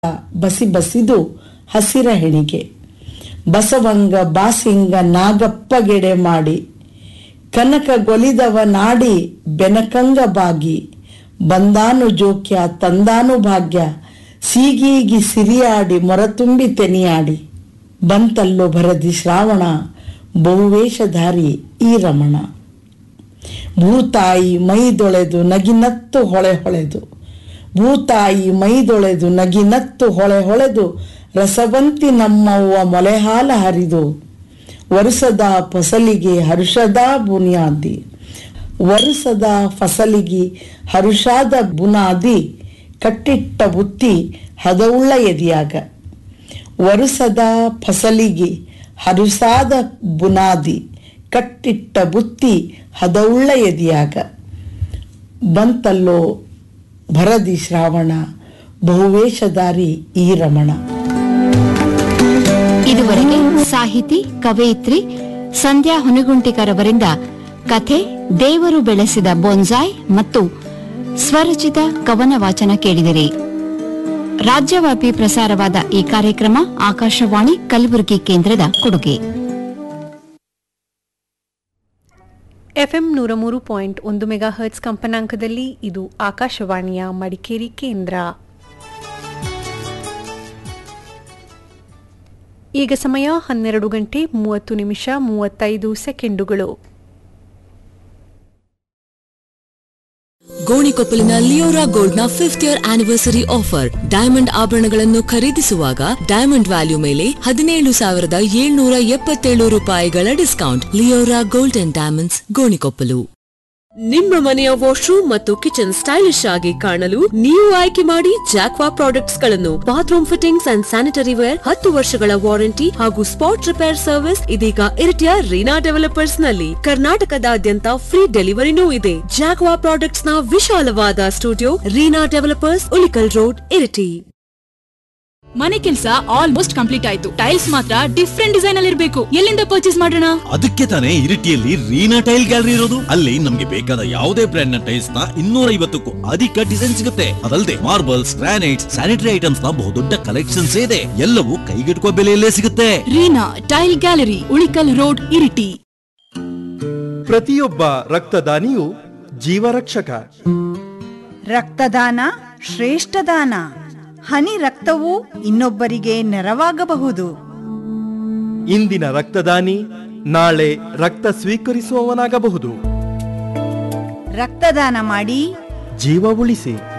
ಬಸಿ ಬಸಿದು ಹಸಿರ ಹೆಣಿಗೆ ಬಸವಂಗ ಬಾಸಿಂಗ ನಾಗಪ್ಪಗೆಡೆ ಮಾಡಿ ಕನಕ ಗೊಲಿದವ ನಾಡಿ ಬೆನಕಂಗ ಬಾಗಿ ಬಂದಾನು ಜೋಕ್ಯ ತಂದಾನು ಭಾಗ್ಯ ಸೀಗೀಗಿ ಸಿರಿಯಾಡಿ ಮೊರತುಂಬಿ ತೆನಿಯಾಡಿ ಬಂತಲ್ಲೋ ಭರದಿ ಶ್ರಾವಣ ಬಹುವೇಷಧಾರಿ ಈ ರಮಣ ಭೂತಾಯಿ ಮೈದೊಳೆದು ನಗಿನತ್ತು ಹೊಳೆ ಹೊಳೆದು ಭೂತಾಯಿ ಮೈದೊಳೆದು ನಗಿನತ್ತು ಹೊಳೆ ಹೊಳೆದು ರಸವಂತಿ ನಮ್ಮವ್ವ ಮೊಲೆಹಾಲ ಹರಿದು ವರುಸದ ಫಸಲಿಗೆ ಹರುಷದ ಬುನಿಯಾದಿ ವರುಸದ ಫಸಲಿಗೆ ಹರುಷಾದ ಬುನಾದಿ ಕಟ್ಟಿಟ್ಟ ಬುತ್ತಿ ಹದವುಳ್ಳ ಎದಿಯಾಗ ವರುಸದ ಫಸಲಿಗೆ ಹರುಸಾದ ಬುನಾದಿ ಕಟ್ಟಿಟ್ಟ ಬುತ್ತಿ ಹದವುಳ್ಳ ಎದಿಯಾಗ ಬಂತಲ್ಲೋ ಭರದಿ ಶ್ರಾವಣ ಬಹುವೇಷಧಾರಿ ಈ ರಮಣ ಇದುವರೆಗೆ ಸಾಹಿತಿ ಕವಯಿತ್ರಿ ಸಂಧ್ಯಾ ಹುನಗುಂಟಿಕರವರಿಂದ ಕಥೆ ದೇವರು ಬೆಳೆಸಿದ ಬೊನ್ಸಾಯ್ ಮತ್ತು ಸ್ವರಚಿತ ಕವನ ವಾಚನ ಕೇಳಿದಿರಿ ರಾಜ್ಯವ್ಯಾಪಿ ಪ್ರಸಾರವಾದ ಈ ಕಾರ್ಯಕ್ರಮ ಆಕಾಶವಾಣಿ ಕಲಬುರಗಿ ಕೇಂದ್ರದ ಕೊಡುಗೆ ಎಫ್ಎಂ ನೂರ ಮೂರು ಪಾಯಿಂಟ್ ಒಂದು ಮೆಗಾ ಹರ್ಟ್ಸ್ ಕಂಪನಾಂಕದಲ್ಲಿ ಇದು ಆಕಾಶವಾಣಿಯ ಮಡಿಕೇರಿ ಕೇಂದ್ರ ಈಗ ಸಮಯ ಹನ್ನೆರಡು ಗಂಟೆ ಮೂವತ್ತು ನಿಮಿಷ ಮೂವತ್ತೈದು ಸೆಕೆಂಡುಗಳು ಗೋಣಿಕೊಪ್ಪಲಿನ ಲಿಯೋರಾ ಗೋಲ್ಡ್ ನ fifth year anniversary offer diamond ಆಭರಣಗಳನ್ನು ಖರೀದಿಸುವಾಗ ಡೈಮಂಡ್ ವ್ಯಾಲ್ಯೂ ಮೇಲೆ ಹದಿನೇಳು ಸಾವಿರದ ಏಳ್ನೂರ ಎಪ್ಪತ್ತೇಳು ರೂಪಾಯಿಗಳ discount Leora gold and diamonds Gonikoppal ನಿಮ್ಮ ಮನೆಯ ವಾಶ್ರೂಮ್ ಮತ್ತು ಕಿಚನ್ ಸ್ಟೈಲಿಶ್ ಆಗಿ ಕಾಣಲು ನೀವು ಆಯ್ಕೆ ಮಾಡಿ ಜಾಕ್ವಾ ಪ್ರಾಡಕ್ಟ್ಸ್ ಗಳನ್ನು bathroom fittings and sanitary ware ಹತ್ತು ವರ್ಷಗಳ ವಾರಂಟಿ ಹಾಗೂ ಸ್ಪಾಟ್ ರಿಪೇರ್ ಸರ್ವಿಸ್ ಇದೀಗ ಇರಿಟಿಯ ರೀನಾ ಡೆವಲಪರ್ಸ್ ನಲ್ಲಿ ಕರ್ನಾಟಕದಾದ್ಯಂತ ಫ್ರೀ ಡೆಲಿವರಿನೂ ಇದೆ ಜಾಕ್ವಾ ಪ್ರಾಡಕ್ಟ್ಸ್ ನ ವಿಶಾಲವಾದ studio Reena developers Ulikal road Iritty ಮನೆ ಕೆಲಸ ಆಲ್ಮೋಸ್ಟ್ ಕಂಪ್ಲೀಟ್ ಆಯ್ತು ಟೈಲ್ಸ್ ಮಾತ್ರ ಡಿಫ್ರೆಂಟ್ ಡಿಸೈನ್ ಅಲ್ಲಿ ಇರಬೇಕು ಎಲ್ಲಿಂದ ಪರ್ಚೇಸ್ ಮಾಡೋಣ ಅದಕ್ಕೆ ತಾನೇ ಇರಿಟಿಯಲ್ಲಿ ರೀನಾ ಟೈಲ್ ಗ್ಯಾಲರಿ ಇರೋದು ಅಲ್ಲಿ ನಮ್ಗೆ ಬೇಕಾದ ಯಾವುದೇ ಬ್ರ್ಯಾಂಡ್ ನ ಟೈಲ್ಸ್ ನ ಇನ್ನೂರ ಐವತ್ತಕ್ಕೂ ಅಧಿಕ ಡಿಸೈನ್ ಸಿಗುತ್ತೆ ಅದಲ್ಲದೆ ಮಾರ್ಬಲ್ಸ್ ಗ್ರಾನೈಟ್ಸ್ ಸ್ಯಾನಿಟರಿ ಐಟಮ್ಸ್ ನ ಬಹುದೊಡ್ಡ ಕಲೆಕ್ಷನ್ಸ್ ಇದೆ ಎಲ್ಲವೂ ಕೈಗೆಟುಕುವ ಬೆಲೆಯಲ್ಲೇ ಸಿಗುತ್ತೆ Reena tile gallery Ulikal road Iritty ಪ್ರತಿಯೊಬ್ಬ ರಕ್ತದಾನಿಯು ಜೀವರಕ್ಷಕ ರಕ್ತದಾನ ಶ್ರೇಷ್ಠದಾನ ಹನಿ ರಕ್ತವು ಇನ್ನೊಬ್ಬರಿಗೆ ನೆರವಾಗಬಹುದು ಇಂದಿನ ರಕ್ತದಾನಿ ನಾಳೆ ರಕ್ತ ಸ್ವೀಕರಿಸುವವನಾಗಬಹುದು ರಕ್ತದಾನ ಮಾಡಿ ಜೀವ ಉಳಿಸಿ